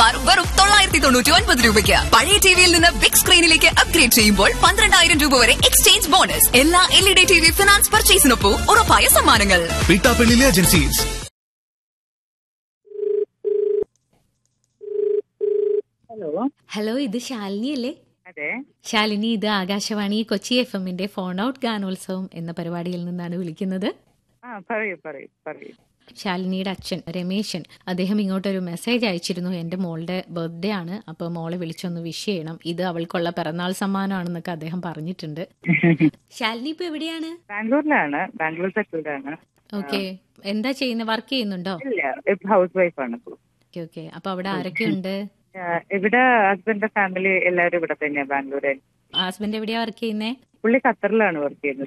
bar വെറും തൊള്ളായിരത്തി തൊണ്ണൂറ്റി ഒൻപത് രൂപയ്ക്ക് പഴയ ടിവിയിൽ നിന്ന് ബിഗ് സ്ക്രീനിലേക്ക് അപ്ഗ്രേഡ് ചെയ്യുമ്പോൾ പന്ത്രണ്ടായിരം രൂപ വരെ എക്സ്ചേഞ്ച് ബോണസ് എല്ലാ L E D T V finance പർച്ചേസിനൊപ്പം ഉറപ്പായ സമ്മാനങ്ങൾ പീട്ടാപ്പള്ളിയിലെ ഏജൻസീസ് ഹലോ ഹലോ ഇത് ശാലിനി അല്ലേ അതെ ശാലിനി ഇത് ആകാശവാണി കൊച്ചി എഫ് എമ്മിന്റെ ഫോൺ ഔട്ട് ഗാനോത്സവം എന്ന പരിപാടിയിൽ നിന്നാണ് വിളിക്കുന്നത് ആ പറയൂ പറയൂ പറയൂ ശാലിനിയുടെ അച്ഛൻ രമേശൻ അദ്ദേഹം ഇങ്ങോട്ടൊരു മെസ്സേജ് അയച്ചിരുന്നു എൻ്റെ മോളുടെ ബർത്ത്ഡേ ആണ് അപ്പോൾ മോളെ വിളിച്ചൊന്ന് വിഷ് ചെയ്യണം ഇത് അവൾക്കുള്ള പിറന്നാൾ സമ്മാനമാണെന്നൊക്കെ അദ്ദേഹം പറഞ്ഞിട്ടുണ്ട് ശാലിനി ഇപ്പൊ എവിടെയാണ് ബാംഗ്ലൂരിലാണ് ബാംഗ്ലൂർ സെറ്റിൽഡാണ് ഓക്കെ എന്താ ചെയ്യുന്നത് വർക്ക് ചെയ്യുന്നുണ്ടോ ഇല്ല ഇപ്പൊ ഹൗസ് വൈഫാണ് ഇപ്പോൾ ഓക്കെ ഓക്കെ അപ്പൊ അവിടെ ആരൊക്കെയുണ്ട് ഇവിടെ ഹസ്ബൻഡിന്റെ ഫാമിലി എല്ലാവരും ഇവിടെ തന്നെയാ ബാംഗ്ലൂരിൽ ഹസ്ബൻഡ് എവിടെയാ വർക്ക് ചെയ്യുന്നേ പുള്ളി ഖത്തറിലാണ് വർക്ക് ചെയ്യുന്നത്